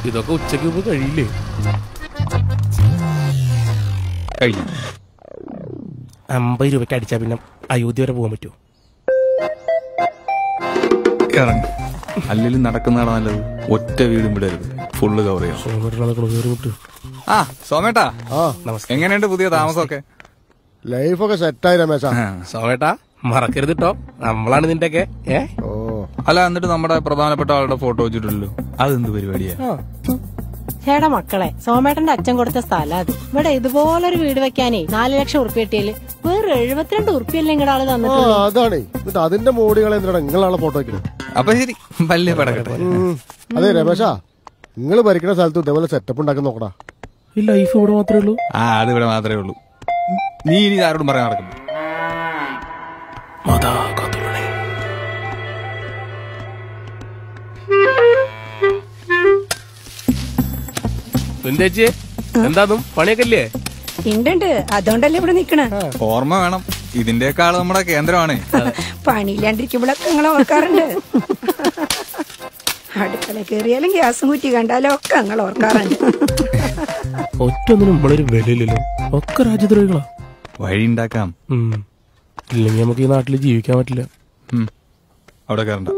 ഇതൊക്കെ ഉച്ചയ്ക്ക് മുമ്പ് കഴിയില്ലേ കഴിഞ്ഞു അമ്പത് രൂപയ്ക്ക് അടിച്ചാ പിന്നെ അയോധ്യ വരെ പോകാൻ പറ്റുമോ ഇറങ്ങി അല്ലെങ്കിൽ നടക്കുന്നതാണ് നല്ലത് ഒറ്റ വീടും വിടരുത് ഫുള്ള് കവർ ചെയ്യണം സോമേട്ടനതൊക്കെ കയറി വിട്ടു ആ സോമേട്ടാ ആ നമസ്കാരം എങ്ങനെയുണ്ട് പുതിയ താമസമൊക്കെ ലൈഫൊക്കെ സെറ്റായി രമേശ സോമേട്ടാ മറക്കരുത് കേട്ടോ നമ്മളാണ് നിന്റെയൊക്കെ ഏ ഓ അല്ല എന്നിട്ട് നമ്മുടെ പ്രധാനപ്പെട്ട ആളുടെ ഫോട്ടോ വെച്ചിട്ടുള്ളൂ അതെന്ത് പരിപാടിയാ ചേടാ മക്കളെ സോമേട്ടന്റെ അച്ഛൻ കൊടുത്ത സ്ഥലം അത് ഇവിടെ ഇതുപോലൊരു വീട് വെക്കാനേ നാല് ലക്ഷം ഉറുപ്പ്യ കിട്ടിയാല് വേറെ എഴുപത്തിരണ്ട് ഉറുപ്പ്യല്ലേ ഇങ്ങടെ ആള് ആ തന്നിട്ടുള്ളൂ അതാണേ എന്നിട്ട് അതിന്റെ മോടികളെ എന്തിനാണ് നിങ്ങളാളെ ഫോട്ടോ വെക്കുന്നത് അപ്പൊ ശരി വലിയ പടക്കട്ടെ അതെ രമേശ നിങ്ങൾ ഭരിക്കുന്ന സ്ഥലത്ത് ഇതേപോലെ സെറ്റപ്പ് ഉണ്ടാക്കി നോക്കടാ ഈ ലൈഫ് ഇവിടെ മാത്രമേ ഉള്ളൂ ആ അത് ഇവിടെ മാത്രമേ ഉള്ളൂ നീ ഇനി ആരോടും പറയാൻ നടക്കുന്നു മതാ കാത്തുള്ളണേ ചേച്ചി എന്താന്നും പണിയൊക്കെ ഇല്ലേ ഉണ്ട് അതുകൊണ്ടല്ലേ ഇവിടെ നിക്കണ ഓർമ്മ വേണം ഇതിന്റെയൊക്കെ ആള് നമ്മുടെ കേന്ദ്രമാണ് പണിയില്ലാണ്ടിരിക്കുമ്പോഴൊക്കെ ഞങ്ങൾ ഓർക്കാറുണ്ട് അടുക്കള കയറിയാലും ഗ്യാസും കുറ്റി കണ്ടാലും ഒക്കെ ഞങ്ങൾ ഓർക്കാറുണ്ട് ഒറ്റൊന്നിനും നമ്മളൊരു വിലയില്ലല്ലോ ഒക്കെ രാജ്യദ്രോഹികളാ വഴി ഉണ്ടാക്കാം ഉം. ഇല്ലെങ്കിൽ നമുക്ക് ഈ നാട്ടിൽ ജീവിക്കാൻ പറ്റില്ല ഉം. അവിടെ കയറണ്ട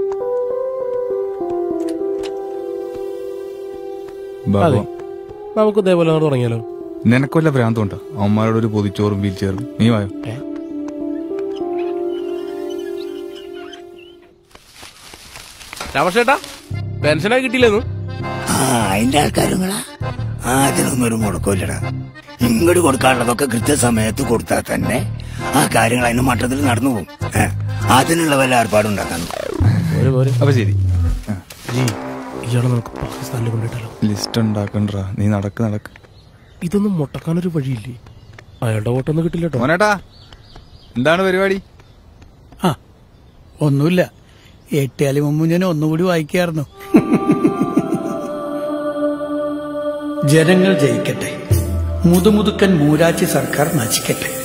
അതെ നമുക്ക് ഇതേപോലെ അങ്ങോട്ട് തുടങ്ങിയാലോ നിനക്കൊല്ല ഭ്രാന്തമുണ്ടോ അവന്മാരോട് ഒരു പൊതിച്ചോറും വീൽ ചേറും നീ വായോ രാമേഷേട്ടാ പെൻഷനായി കിട്ടിയില്ലെന്നു ആ അതിന്റെ ആൾക്കാരുങ്ങളാ അതിനൊന്നും ഒരു മുടക്കമില്ലടാ ഇങ്ങോട്ട് കൊടുക്കാനുള്ളതൊക്കെ കൃത്യസമയത്ത് കൊടുത്താൽ തന്നെ ആ കാര്യങ്ങൾ അതിന് മട്ടത്തിൽ നടന്നു പോകും ഏ, അതിനുള്ള വല്ല ഏർപ്പാടുണ്ടാക്കാൻ പോരെ പോരെ അപ്പൊ ശരി ജി ഇയാളെ നമുക്ക് പാകിസ്ഥാനിൽ കൊണ്ടിട്ടാലോ ലിസ്റ്റ് ഉണ്ടാക്കണ്ടാ നീ നടക്ക് നടക്ക് ഇതൊന്നും മുട്ടക്കാനൊരു വഴിയില്ലേ അയാളുടെ വോട്ടൊന്നും കിട്ടില്ല കേട്ടോ മോനേട്ടാ എന്താണ് പരിപാടി ആ ഒന്നുമില്ല എട്ടിയാലി മുമ്പ് ഞാൻ ഒന്നുകൂടി വായിക്കായിരുന്നു ജനങ്ങൾ ജയിക്കട്ടെ മുതുമുതുക്കൻ മൂരാച്ചി സർക്കാർ നശിക്കട്ടെ